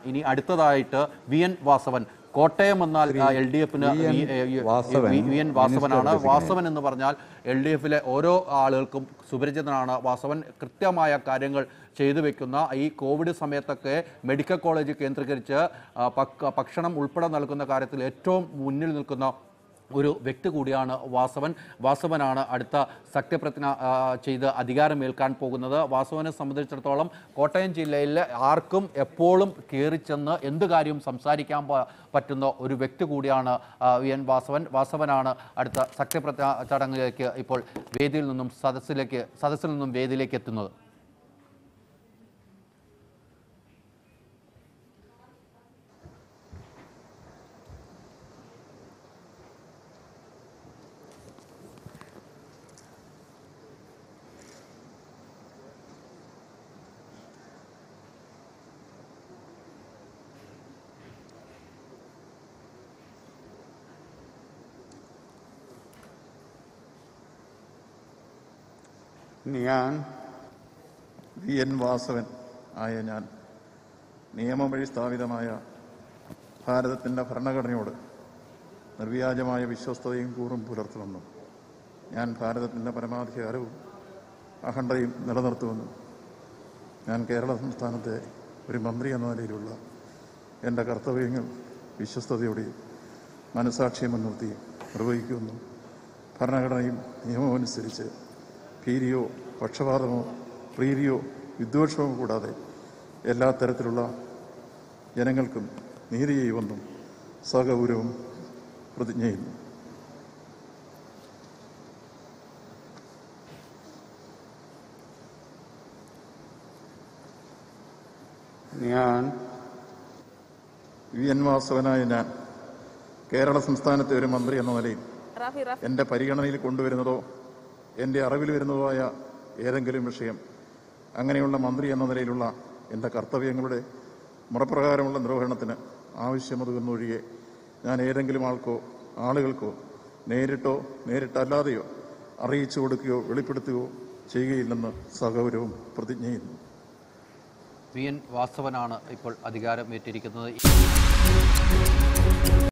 ഇനി അടുത്തതായിട്ട് V N Vasavan Kottayam എന്നാൽ എൽ ഡി എഫിന് V N Vasavan, V N വാസവനാണ് മിനിസ്റ്റർ വാസവൻ എന്ന് പറഞ്ഞാൽ എൽ ഡി എഫിലെ ഓരോ ആളുകൾക്കും സുപരിചിതനാണ് വാസവൻ കൃത്യമായ കാര്യങ്ങൾ ചെയ്തു വെക്കുന്ന ഈ കോവിഡ് സമയത്തൊക്കെ മെഡിക്കൽ കോളേജ് കേന്ദ്രീകരിച്ച് ആ, പക്ക- ഭക്ഷണം ഉൾപ്പെടെ നൽകുന്ന കാര്യത്തിൽ ഏറ്റവും മുന്നിൽ നിൽക്കുന്ന ഒരു വ്യക്തി കൂടിയാണ് വാസവൻ വാസവനാണ് അടുത്ത സത്യപ്രതിജ്ഞ ആ, ചെയ്ത് അധികാരമേൽക്കാൻ പോകുന്നത് വാസവനെ സംബന്ധിച്ചിടത്തോളം കോട്ടയം ജില്ലയിൽ ആർക്കും എപ്പോഴും കയറിച്ചെന്ന് എന്ത് കാര്യവും സംസാരിക്കാൻ പ- പറ്റുന്ന ഒരു വ്യക്തി കൂടിയാണ് ആ, വി എൻ വാസവൻ വാസവനാണ് അടുത്ത സത്യപ്രതിജ്ഞ ചടങ്ങിലേക്ക് ഇപ്പോൾ വേദിയിൽ നിന്നും സദസ്സിലേക്ക് സദസ്സിൽ നിന്നും വേദിയിലേക്ക് എത്തുന്നത് ഞാൻ വി എൻ വാസവൻ ആയ ഞാൻ നിയമം വഴി സ്ഥാപിതമായ ഭാരതത്തിൻ്റെ ഭരണഘടനയോട് നിർവ്യാജമായ വിശ്വസ്തതയും കൂറും പുലർത്തുമെന്നും ഞാൻ ഭാരതത്തിൻ്റെ പരമാധികാരവും അഖണ്ഡതയും നിലനിർത്തുമെന്നും ഞാൻ കേരള സംസ്ഥാനത്തെ ഒരു മന്ത്രി എന്ന നിലയിലുള്ള എൻ്റെ കർത്തവ്യങ്ങൾ വിശ്വസ്തയോടെയും മനസാക്ഷിയെ മുൻനിർത്തി നിർവഹിക്കുമെന്നും ഭരണഘടനയും നിയമവും അനുസരിച്ച് ഭീതിയോ പക്ഷപാതമോ പ്രീതിയോ വിദ്വേഷമോ കൂടാതെ എല്ലാ തരത്തിലുള്ള ജനങ്ങൾക്കും നീതി ചെയ്യുമെന്നും സഗൗരവം പ്രതിജ്ഞ ചെയ്യുന്നു ഞാൻ വി എൻ വാസവനായ ഞാൻ കേരള സംസ്ഥാനത്തെ ഒരു മന്ത്രി എന്ന നിലയിൽ റാഫി റാഫി എൻ്റെ പരിഗണനയിൽ കൊണ്ടുവരുന്നതോ എൻ്റെ അറിവിൽ വരുന്നതോ ആയ ഏതെങ്കിലും വിഷയം അങ്ങനെയുള്ള മന്ത്രി എന്ന നിലയിലുള്ള എൻ്റെ കർത്തവ്യങ്ങളുടെ മുറപ്രകാരമുള്ള നിർവഹണത്തിന് ആവശ്യമതുവെന്നൊഴികെ ഞാൻ ഏതെങ്കിലും ആൾക്കോ ആളുകൾക്കോ നേരിട്ടോ നേരിട്ടല്ലാതെയോ അറിയിച്ചു കൊടുക്കുകയോ വെളിപ്പെടുത്തുകയോ ചെയ്യുകയില്ലെന്ന് സഗൗരവം പ്രതിജ്ഞ ചെയ്യുന്നു വി എൻ വാസവനാണ് ഇപ്പോൾ അധികാരം ഏറ്റിരിക്കുന്നത്